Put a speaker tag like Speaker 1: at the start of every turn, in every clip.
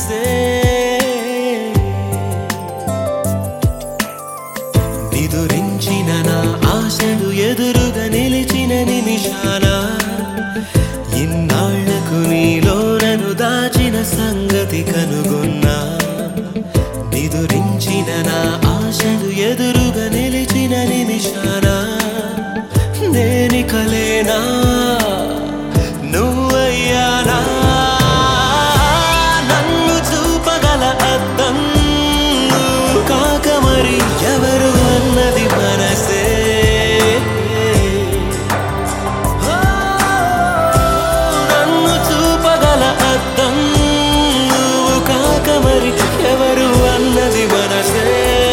Speaker 1: మనసే నిదురించిన నా ఆశలు ఎదురుగా నిలిచిన నిమిషాన ఇన్నాళ్లకు నీలో నన్ను దాచిన సంగతి కనుగొన్నా నిదురించిన నా ఆశలు ఎదురుగా నిలిచిన నిమిషాన నేని కలేనా నువ్వయ్యానా నన్ను చూపగల అద్దం నువ్వు కాక మరి ఎవరు అన్నది మనసే ఓ, నన్ను చూపగల అద్దం నువ్వు కాక మరి ఎవరు అన్నది మనసే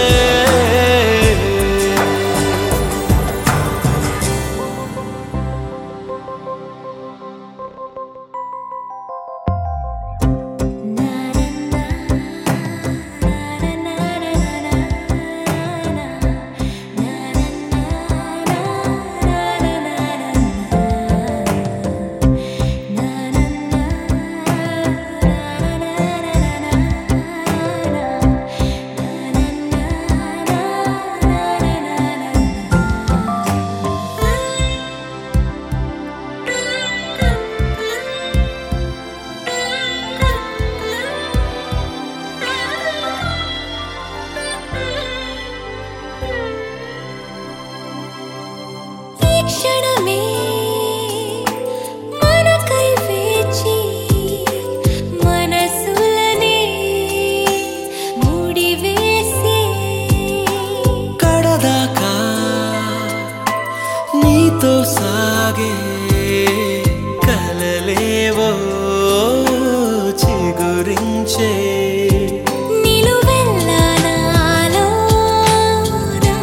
Speaker 2: ఈ క్షణమే మనకై వేచి మనసులనే ముడివేసి
Speaker 1: కడదాకా నీతో సాగే కలలేవో చిగురించే
Speaker 2: నిలువెల్లా నాలోనా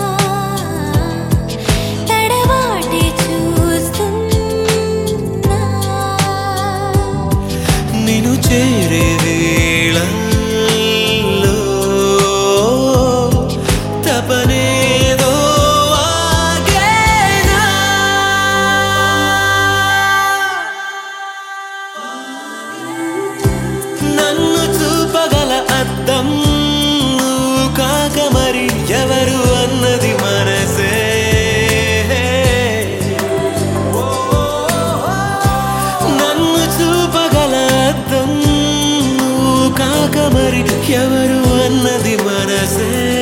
Speaker 2: తడబాటి చూస్తున్నా
Speaker 1: నిన్ను చేరే వేళల్లో తపనేదో ఆగేనా నన్ను చూపగల అద్దం నువ్వు కాక మరి ఎవరు అన్నది మనసే నన్ను చూపగల అద్దం నువ్వు కాక మరి ఎవరు అన్నది మనసే